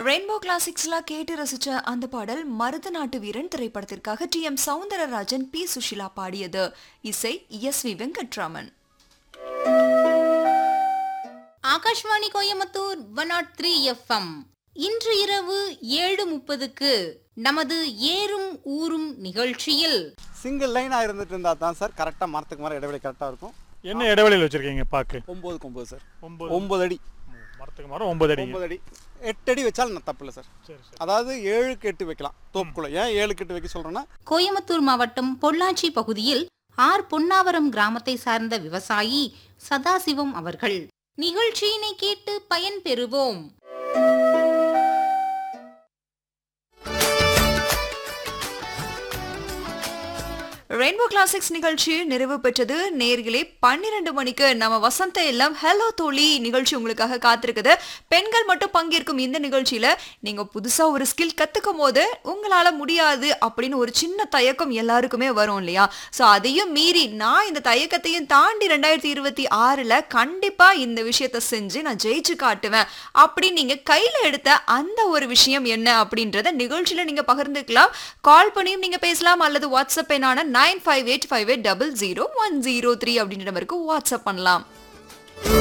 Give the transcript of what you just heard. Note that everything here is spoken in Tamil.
ரெயின்போ கிளாசிக்ஸ்ல கேட்டு ரசிச்ச அந்த பாடல் மருத நாட்டு வீரன் திரைப்படத்திற்காக T M Soundararajan P Susheela பாடியது இசை S V Venkatraman Akashvani Coimbatore one nought three FM இன்று இரவு ஏழு முப்பதுக்கு நமது ஏறும் ஊரும் நிகழ்ச்சியில் சிங்கிள் லைனாக இருந்துட்டு இருந்தால் தான் சார் கரெக்டாக மரத்துக்கு மரம் இடைவெளி கரெக்டாக இருக்கும் என்ன இடைவெளியில் வச்சிருக்கீங்க பாக்கு ஒம்போதுக்கு ஒம்பது சார் ஒன்பது ஒம்பது அடி மரத்துக்கு மரம் ஒன்பது அடி ஒம்பது அடி எட்டு அடி வச்சாலும் நான் தப்பு இல்லை சார் சரி சரி அதாவது ஏழுக்கு எட்டு வைக்கலாம் தோப்புக்குள்ள ஏன் ஏழுக்கு எட்டு வைக்க சொல்கிறேன்னா கோயம்புத்தூர் மாவட்டம் பொள்ளாச்சி பகுதியில் ஆர் பொன்னாவரம் கிராமத்தை சார்ந்த விவசாயி சதாசிவம் அவர்கள் நிகழ்ச்சியினை கேட்டு பயன்பெறுவோம் ரெயின்போ கிளாசிக்ஸ் நிகழ்ச்சி நிறைவு பெற்றது நேர்களே பன்னிரண்டு மணிக்கு நம்ம வசந்த எல்லாம் ஹலோ தோழி நிகழ்ச்சி உங்களுக்காக காத்திருக்குது பெண்கள் மட்டும் பங்கேற்கும் இந்த நிகழ்ச்சியில நீங்க புதுசா ஒரு ஸ்கில் கத்துக்கும் போது உங்களால முடியாது அப்படின்னு ஒரு சின்ன தயக்கம் எல்லாருக்குமே வரும் இல்லையா சோ அதையும் மீறி நான் இந்த தயக்கத்தையும் தாண்டி ரெண்டாயிரத்தி இருபத்தி ஆறுல கண்டிப்பா இந்த விஷயத்த செஞ்சு நான் ஜெயிச்சு காட்டுவேன் அப்படின்னு நீங்க கையில எடுத்த அந்த ஒரு விஷயம் என்ன அப்படின்றத நிகழ்ச்சியில நீங்க பகிர்ந்துக்கலாம் கால் பண்ணியும் நீங்க பேசலாம் அல்லது வாட்ஸ்அப் எண்ணான nine five eight five eight double zero one zero three அப்படின்ற நம்பருக்கு வாட்ஸ்அப் பண்ணலாம்